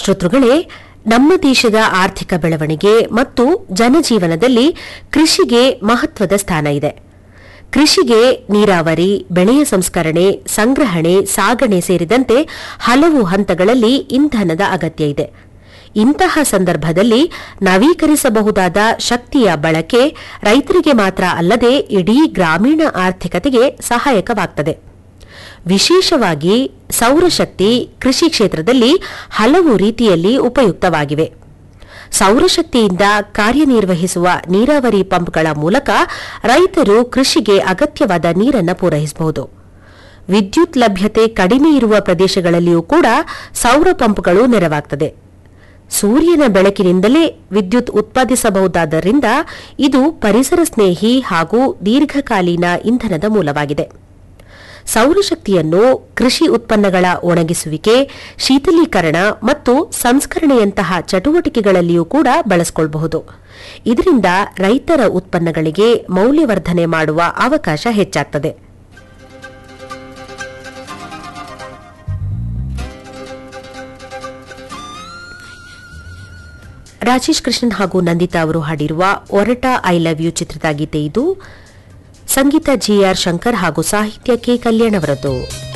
ಶ್ರೋತೃಗಳೇ ನಮ್ಮ ದೇಶದ ಆರ್ಥಿಕ ಬೆಳವಣಿಗೆ ಮತ್ತು ಜನಜೀವನದಲ್ಲಿ ಕೃಷಿಗೆ ಮಹತ್ವದ ಸ್ಥಾನ ಇದೆ ಕೃಷಿಗೆ ನೀರಾವರಿ ಬೆಳೆಯ ಸಂಸ್ಕರಣೆ ಸಂಗ್ರಹಣೆ ಸಾಗಣೆ ಸೇರಿದಂತೆ ಹಲವು ಹಂತಗಳಲ್ಲಿ ಇಂಧನದ ಅಗತ್ಯ ಇದೆ ಇಂತಹ ಸಂದರ್ಭದಲ್ಲಿ ನವೀಕರಿಸಬಹುದಾದ ಶಕ್ತಿಯ ಬಳಕೆ ರೈತರಿಗೆ ಮಾತ್ರ ಅಲ್ಲದೆ ಇಡೀ ಗ್ರಾಮೀಣ ಆರ್ಥಿಕತೆಗೆ ಸಹಾಯಕವಾಗುತ್ತದೆ ವಿಶೇಷವಾಗಿ ಸೌರಶಕ್ತಿ ಕೃಷಿ ಕ್ಷೇತ್ರದಲ್ಲಿ ಹಲವು ರೀತಿಯಲ್ಲಿ ಉಪಯುಕ್ತವಾಗಿವೆ ಸೌರಶಕ್ತಿಯಿಂದ ಕಾರ್ಯನಿರ್ವಹಿಸುವ ನೀರಾವರಿ ಪಂಪ್ಗಳ ಮೂಲಕ ರೈತರು ಕೃಷಿಗೆ ಅಗತ್ಯವಾದ ನೀರನ್ನು ಪೂರೈಸಬಹುದು ವಿದ್ಯುತ್ ಲಭ್ಯತೆ ಕಡಿಮೆ ಇರುವ ಪ್ರದೇಶಗಳಲ್ಲಿಯೂ ಕೂಡ ಸೌರ ಪಂಪ್ಗಳು ನೆರವಾಗ್ತದೆ ಸೂರ್ಯನ ಬೆಳಕಿನಿಂದಲೇ ವಿದ್ಯುತ್ ಉತ್ಪಾದಿಸಬಹುದಾದ್ದರಿಂದ ಇದು ಪರಿಸರ ಸ್ನೇಹಿ ಹಾಗೂ ದೀರ್ಘಕಾಲೀನ ಇಂಧನದ ಮೂಲವಾಗಿದೆ ಸೌರಶಕ್ತಿಯನ್ನು ಕೃಷಿ ಉತ್ಪನ್ನಗಳ ಒಣಗಿಸುವಿಕೆ ಶೀತಲೀಕರಣ ಮತ್ತು ಸಂಸ್ಕರಣೆಯಂತಹ ಚಟುವಟಿಕೆಗಳಲ್ಲಿಯೂ ಕೂಡ ಬಳಸಿಕೊಳ್ಳಬಹುದು ಇದರಿಂದ ರೈತರ ಉತ್ಪನ್ನಗಳಿಗೆ ಮೌಲ್ಯವರ್ಧನೆ ಮಾಡುವ ಅವಕಾಶ ಹೆಚ್ಚಾಗ್ತದೆ ರಾಜೇಶ್ ಕೃಷ್ಣನ್ ಹಾಗೂ ನಂದಿತಾ ಅವರು ಹಾಡಿರುವ ಒರಟ ಐ ಲವ್ ಯು ಚಿತ್ರದ ಗೀತೆ ಇದು ಸಂಗೀತ ಜಿಆರ್ ಶಂಕರ್ ಹಾಗೂ ಸಾಹಿತ್ಯ ಕೆ ಕಲ್ಯಾಣ್ ಅವರದ್ದು